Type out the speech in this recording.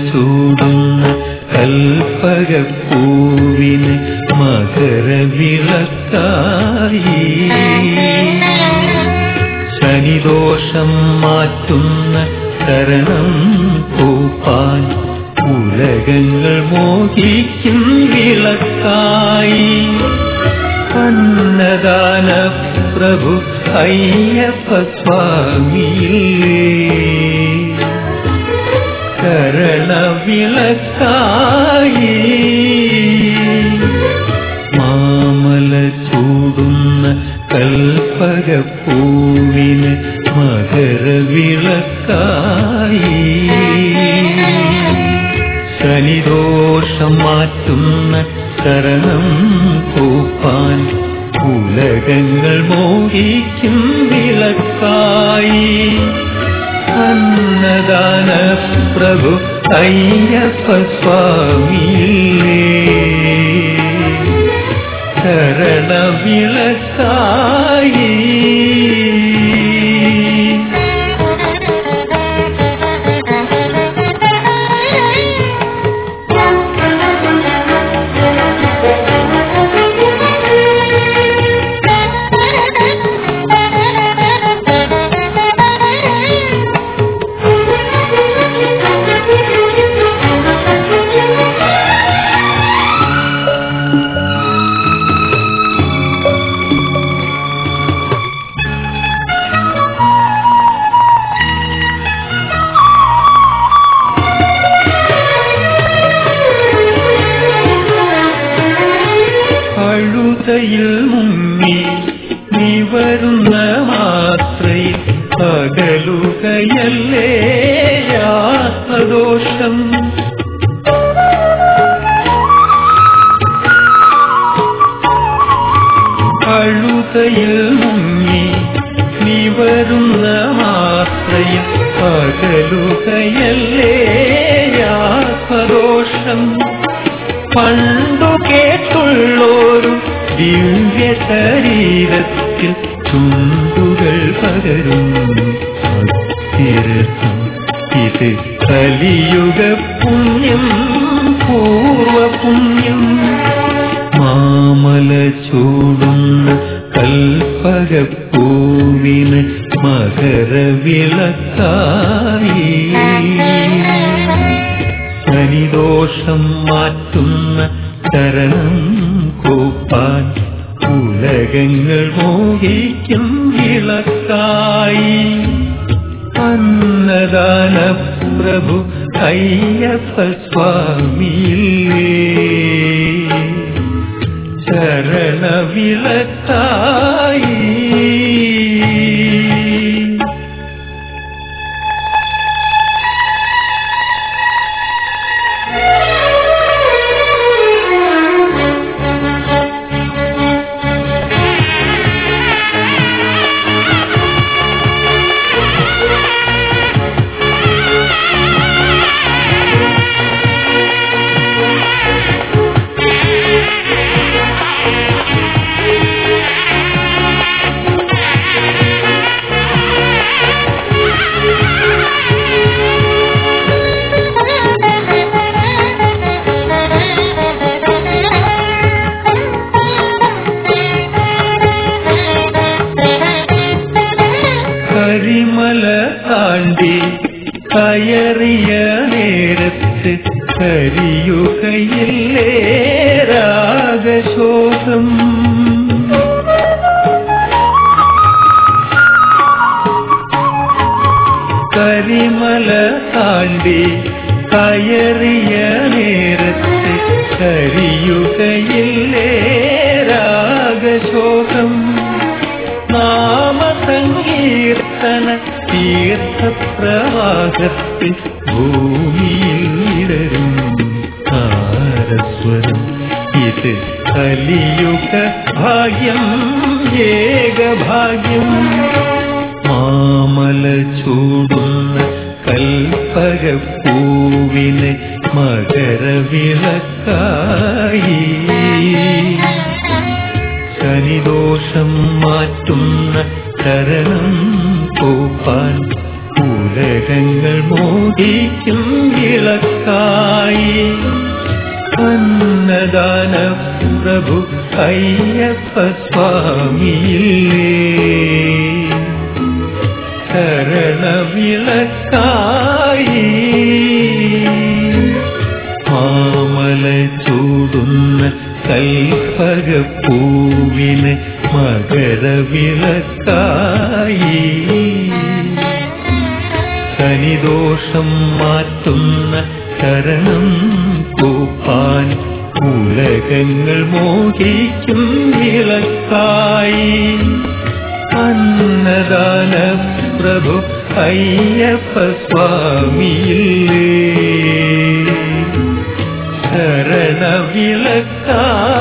ചൂടുന്ന കൽപ്പകപ്പൂവിന് മകരവിളക്കായി ശനിദോഷം മാറ്റുന്ന ശരണം പൂപ്പാൻ ഉലകങ്ങൾ മോഹിക്കും വിളക്കായി അന്നദാന പ്രഭു അയ്യപ്പ സ്വാമിയില്ലേ ശരണവിളക്കായി മാമല ചൂടുന്ന കൽപ്പകപ്പൂവിന് മകരവിളക്കായി ശനിദോഷം മാറ്റുന്ന ശരണം കൂപ്പാൻ ഉലകങ്ങൾ മോഹിക്കും വിളക്കായി അന്നദാന പ്രഭു അയ്യപ്പ സ്വാമിയില്ലേ ശരണവിളക്കായി അഴുതയിൽ മുങ്ങി നീ വരുന്ന മാത്രയിൽ പകലുകയല്ലേ യാത്രദോഷം അഴുതയിൽ മുങ്ങി നീ വരുന്ന മാത്രയിൽ പകലുകയല്ലേ യാത്രദോഷം പണ്ടു കേട്ടുള്ളോരു ദിവ്യ ശരീരത്തിൽ ചുണ്ടുകൾ പകരും ഭക്തിരസം ഇത് കലിയുഗ പുണ്യം പൂർവ പുണ്യം മാമല ചൂടുന്ന കൽപ്പകപ്പൂവിന് മകരവിളക്കായി ശനിദോഷം മാറ്റുന്ന ശരണം കൂപ്പാൻ ഉലകങ്ങൾ മോഹിക്കും വിളക്കായി അന്നദാന പ്രഭു അയ്യപ്പ സ്വാമിയില്ലേ ശരണവിളക്കായി കരിമല താണ്ടി കയറിയ നേരത്ത് കരിയുകയില്ലേ രാഗശോകം കരിമല താണ്ടി കയറിയ നേരത്ത് കരിയുകയില്ലേ രാഗശോകം നാമസങ്കീർത്തന തീർത്ഥപ്രവാഹത്തിൽ ഭൂമിയിൽ ഇടരും താരസ്വരം ഇത് കലിയുഗ ഭാഗ്യം ഏകഭാഗ്യം മാമല ചൂടുന്ന കൽപ്പകപ്പൂവിന് മകരവിളക്കായി ശനിദോഷം മാറ്റുന്ന ശരണം പൂപ്പാൻ ഉലകങ്ങൾ മോഹിക്കും വിളക്കായി അന്നദാന പ്രഭു അയ്യപ്പ സ്വാമിയില്ലേ ശരണവിളക്കായി മാമല ചൂടുന്ന കൽപ്പകപ്പൂവിന് മകരവിളക്കായി ശനിദോഷം മാറ്റുന്ന ശരണം കൂപ്പാൻ ഉലകങ്ങൾ മോഹിക്കും വിളക്കായി അന്നദാന പ്രഭു അയ്യപ്പ സ്വാമിയില്ലേ ശരണവിളക്കായി